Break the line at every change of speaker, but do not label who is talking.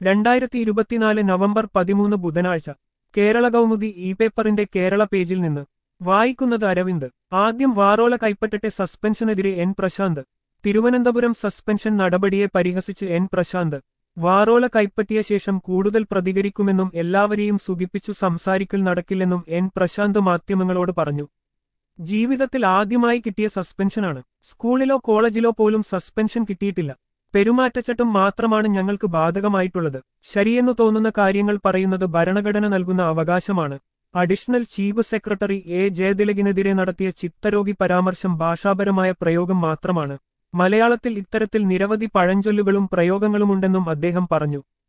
രണ്ടായിരത്തി ഇരുപത്തിനാല് നവംബർ പതിമൂന്ന് ബുധനാഴ്ച കേരള കൗമുദി ഇ പേപ്പറിന്റെ കേരള പേജിൽ നിന്ന് വായിക്കുന്നത് അരവിന്ദ് ആദ്യം വാറോല കൈപ്പറ്റട്ടെ സസ്പെൻഷനെതിരെ എൻ പ്രശാന്ത് തിരുവനന്തപുരം സസ്പെൻഷൻ നടപടിയെ പരിഹസിച്ച് എൻ പ്രശാന്ത് വാറോല കൈപ്പറ്റിയ ശേഷം കൂടുതൽ പ്രതികരിക്കുമെന്നും എല്ലാവരെയും സുഖിപ്പിച്ചു സംസാരിക്കൽ നടക്കില്ലെന്നും എൻ പ്രശാന്ത് മാധ്യമങ്ങളോട് പറഞ്ഞു ജീവിതത്തിൽ ആദ്യമായി കിട്ടിയ സസ്പെൻഷനാണ് സ്കൂളിലോ കോളേജിലോ പോലും സസ്പെൻഷൻ കിട്ടിയിട്ടില്ല പെരുമാറ്റച്ചട്ടം മാത്രമാണ് ഞങ്ങൾക്ക് ബാധകമായിട്ടുള്ളത് ശരിയെന്നു തോന്നുന്ന കാര്യങ്ങൾ പറയുന്നത് ഭരണഘടന നൽകുന്ന അവകാശമാണ് അഡീഷണൽ ചീഫ് സെക്രട്ടറി എ ജയതിലകിനെതിരെ നടത്തിയ ചിത്തരോഗി പരാമർശം ഭാഷാപരമായ പ്രയോഗം മാത്രമാണ് മലയാളത്തിൽ ഇത്തരത്തിൽ നിരവധി പഴഞ്ചൊല്ലുകളും പ്രയോഗങ്ങളുമുണ്ടെന്നും അദ്ദേഹം പറഞ്ഞു